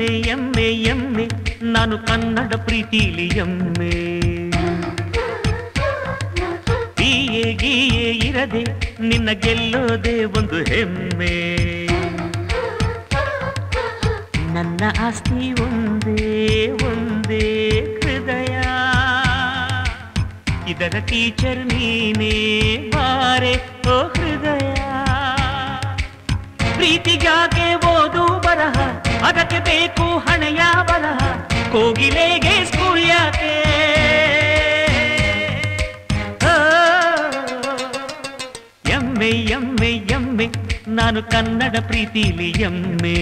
ಎಮ್ಮೆ ಎಮ್ಮೆ ಎಮ್ಮೆ ನಾನು ಕನ್ನಡ ಪ್ರೀತಿಲಿ ಎಮ್ಮೆ ಗೀಯೆ ಗೀಯೆ ಇರದೆ ನಿನ್ನ ಗೆಲ್ಲೋದೆ ಒಂದು ಹೆಮ್ಮೆ ನನ್ನ ಆಸ್ತಿ ಒಂದೇ ಒಂದೇ ಹೃದಯ ಇದರ ಟೀಚರ್ ನೀನೇ ಬಾರೆ ಓ ಹೃದಯ ಪ್ರೀತಿಗಾಗೆ ಓದು ಬರಹ ಅದಕ್ಕೆ ಬೇಕು ಹಣೆಯ ಬರಹ ಕೋಗಿಲೆಗೆ ಸ್ಕೂಲ್ ಯಾಕೆ ಆ, ಎಮ್ಮೆ ಎಮ್ಮೆ ಎಮ್ಮೆ ನಾನು ಕನ್ನಡ ಪ್ರೀತಿಲಿ ಎಮ್ಮೆ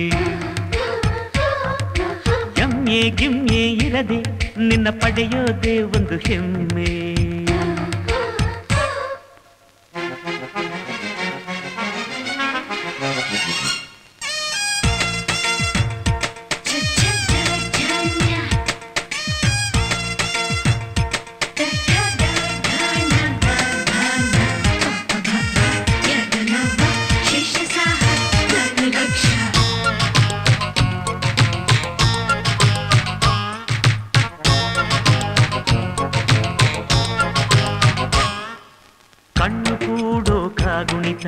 ಎಮ್ಮೆ ಗಿಮ್ಮೆ ಇರದೆ ನಿನ್ನ ಪಡೆಯೋದೇ ಒಂದು ಹೆಮ್ಮೆ ಕಣ್ಣು ಕೂಡೋ ಕಾಗುಣಿತ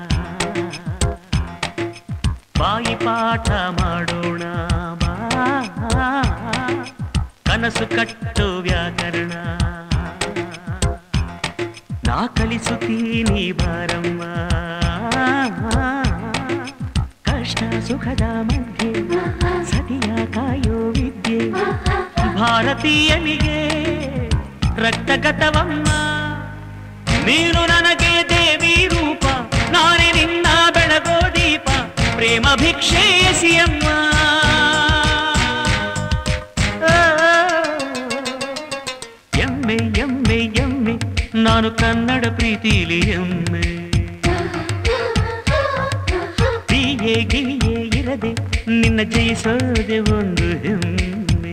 ಬಾಯಿ ಪಾಠ ಮಾಡೋಣ ಬಾ ಕನಸು ಕಟ್ಟೋ ವ್ಯಾಕರಣ ನಾ ಕಲಿಸುತ್ತೀನಿ ಬಾರಮ್ಮ ಕಷ್ಟ ಸುಖದ ಮಧ್ಯೆ ಸತಿಯ ಕಾಯೋ ವಿದ್ಯೆ ಭಾರತೀಯನಿಗೆ ರಕ್ತಗತವಮ್ಮ ನೀನು ನನಗೆ ದೇವಿ ರೂಪ ನಾನೇ ನಿನ್ನ ಬೆಳಗೋ ದೀಪ ಪ್ರೇಮ ಭಿಕ್ಷೆ ಎಸಿಯಮ್ಮ ಆ, ಎಮ್ಮೆ ಎಮ್ಮೆ ಎಮ್ಮೆ ನಾನು ಕನ್ನಡ ಪ್ರೀತಿಲಿ ಎಮ್ಮೆ ಹೀಗೆ ಗಿಳಿಯೇ ಇರದೆ ನಿನ್ನ ಜಯಿಸೋದೆ ಒಂದು ಹೆಮ್ಮೆ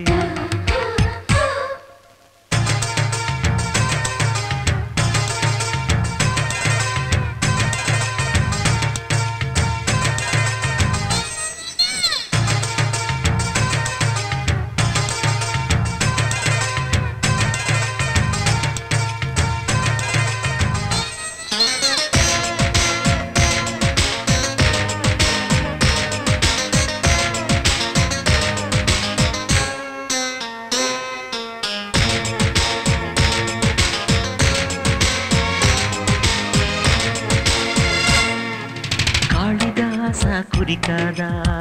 ಕಾಳಿದಾಸ ಕುರಿತಾದ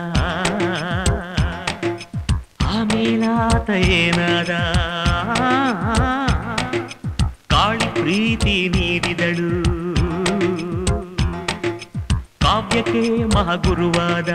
ಆಮೇಲಾತ ಏನಾದ ಕಾಳಿ ಪ್ರೀತಿ ನೀಡಿದಳು ಕಾವ್ಯಕ್ಕೆ ಮಹಾಗುರುವಾದ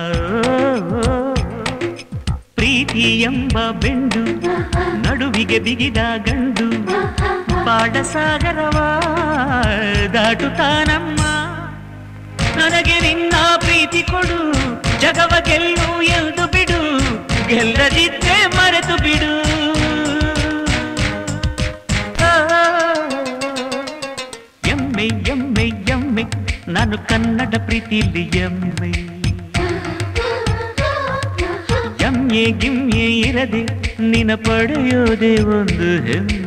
ಪ್ರೀತಿ ಎಂಬ ಬೆಂಡು ನಡುವಿಗೆ ಬಿಗಿದ ಗಂಡು ಪಾಡಸಾಗರವ ದಾಟುತ್ತಾನಮ್ಮ ನನಗೆ ನಿನ್ನ ಪ್ರೀತಿ ಕೊಡು ಜಗವ ಗೆಲ್ಲು ಎಂದು ಬಿಡು ಗೆಲ್ಲದಿದ್ದರೆ ಮರೆತು ಬಿಡು ಆ, ಎಮ್ಮೆ ಎಮ್ಮೆ ಎಮ್ಮೆ ನಾನು ಕನ್ನಡ ಪ್ರೀತಿಲಿ ಎಮ್ಮೆ ಎಮ್ಮೆ ಗಿಮ್ಮೆ ಇರದೆ ನಿನ ಪಡೆಯೋದೇ ಒಂದು ಹೆಮ್ಮೆ